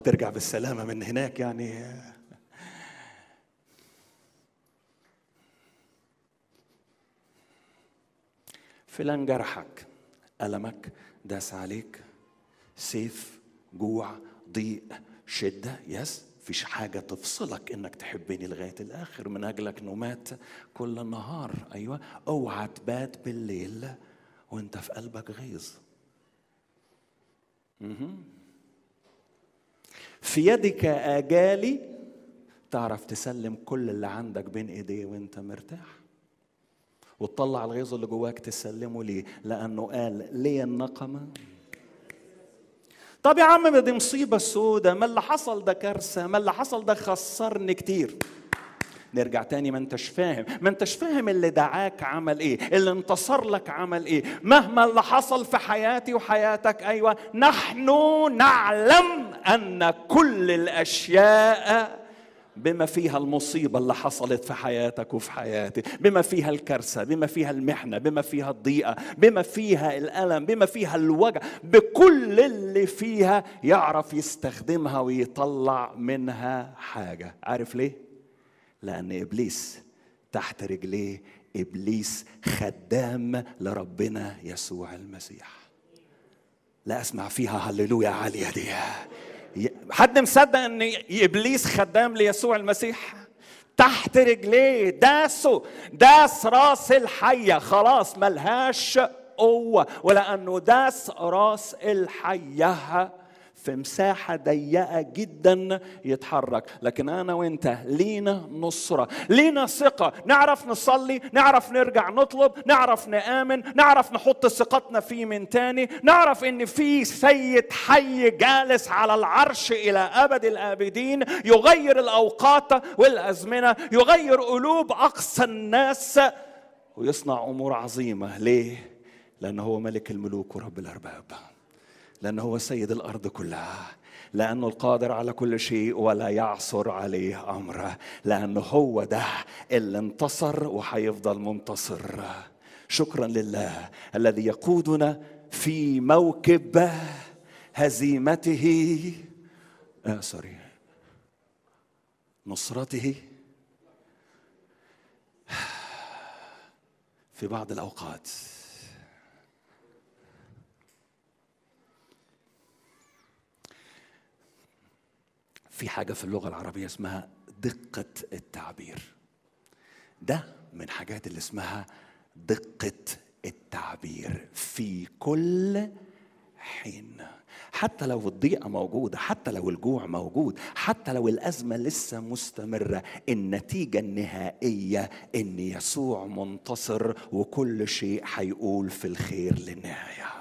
ترجع بالسلامة من هناك يعني فلان جرحك ألمك داس عليك سيف جوع ضيق شدة يس فيش حاجة تفصلك انك تحبني لغاية الاخر من اجلك نومات كل النهار ايوه اوعى تبات بالليل وانت في قلبك غيظ مهم. في يدك اجالي تعرف تسلم كل اللي عندك بين ايديه وانت مرتاح وتطلع الغيظ اللي جواك تسلمه ليه لانه قال ليه النقمه طب يا عم ما دي مصيبه سودة ما اللي حصل ده كارثه ما اللي حصل ده خسرني كتير نرجع تاني ما انتش فاهم ما انتش فاهم اللي دعاك عمل ايه اللي انتصر لك عمل ايه مهما اللي حصل في حياتي وحياتك ايوه نحن نعلم ان كل الاشياء بما فيها المصيبة اللي حصلت في حياتك وفي حياتي بما فيها الكارثة بما فيها المحنة بما فيها الضيقة بما فيها الألم بما فيها الوجع بكل اللي فيها يعرف يستخدمها ويطلع منها حاجة عارف ليه؟ لأن إبليس تحت رجليه إبليس خدام لربنا يسوع المسيح لا أسمع فيها هللويا عالية دي حد مصدق ان ابليس خدام ليسوع المسيح تحت رجليه داسه داس راس الحيه خلاص ملهاش قوه ولانه داس راس الحيه في مساحة ضيقة جدا يتحرك لكن أنا وأنت لينا نصرة لينا ثقة نعرف نصلي نعرف نرجع نطلب نعرف نآمن نعرف نحط ثقتنا فيه من تاني نعرف إن في سيد حي جالس على العرش إلى أبد الآبدين يغير الأوقات والأزمنة يغير قلوب أقصى الناس ويصنع أمور عظيمة ليه؟ لأنه هو ملك الملوك ورب الأرباب لأنه هو سيد الأرض كلها لأنه القادر على كل شيء ولا يعصر عليه أمره لأنه هو ده اللي انتصر وهيفضل منتصر شكرا لله الذي يقودنا في موكب هزيمته آه سوري نصرته في بعض الأوقات في حاجة في اللغة العربية اسمها دقة التعبير ده من حاجات اللي اسمها دقة التعبير في كل حين حتى لو الضيقة موجودة حتى لو الجوع موجود حتى لو الأزمة لسه مستمرة النتيجة النهائية إن يسوع منتصر وكل شيء هيقول في الخير للنهاية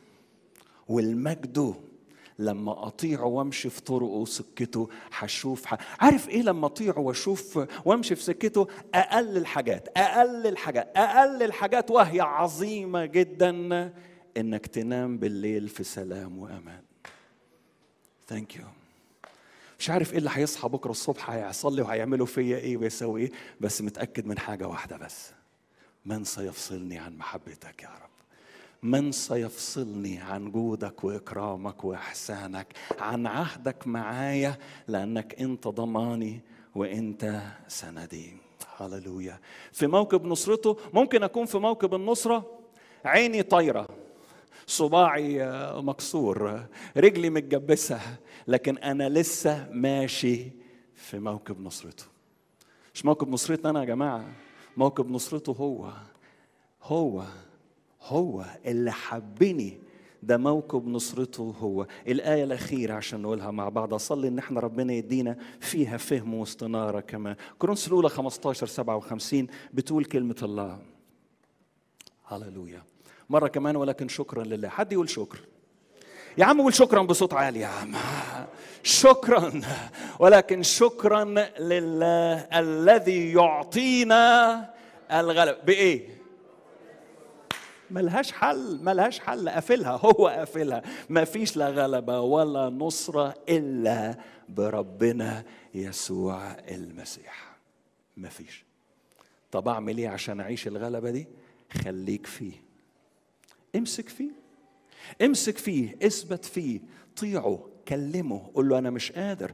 والمجد لما اطيعه وامشي في طرقه وسكته هشوف ح... عارف ايه لما اطيعه واشوف وامشي في سكته اقل الحاجات اقل الحاجات اقل الحاجات وهي عظيمه جدا انك تنام بالليل في سلام وامان ثانك يو مش عارف ايه اللي هيصحى بكره الصبح هيحصل لي وهيعملوا فيا ايه ويسوي ايه بس متاكد من حاجه واحده بس من سيفصلني عن محبتك يا رب من سيفصلني عن جودك واكرامك واحسانك عن عهدك معايا لانك انت ضماني وانت سندي هللويا في موكب نصرته ممكن اكون في موكب النصره عيني طايره صباعي مكسور رجلي متجبسه لكن انا لسه ماشي في موكب نصرته مش موكب نصرتنا انا يا جماعه موكب نصرته هو هو هو اللي حبني ده موكب نصرته هو الآية الأخيرة عشان نقولها مع بعض أصلي إن إحنا ربنا يدينا فيها فهم واستنارة كمان كورنثوس الأولى 15 57 بتقول كلمة الله هللويا مرة كمان ولكن شكرا لله حد يقول شكر يا عم قول شكرا بصوت عالي يا عم شكرا ولكن شكرا لله الذي يعطينا الغلب بإيه؟ ملهاش حل ملهاش حل قافلها هو قافلها ما فيش لا غلبة ولا نصرة إلا بربنا يسوع المسيح ما فيش طب أعمل إيه عشان أعيش الغلبة دي خليك فيه امسك فيه امسك فيه اثبت فيه طيعه كلمه قول له انا مش قادر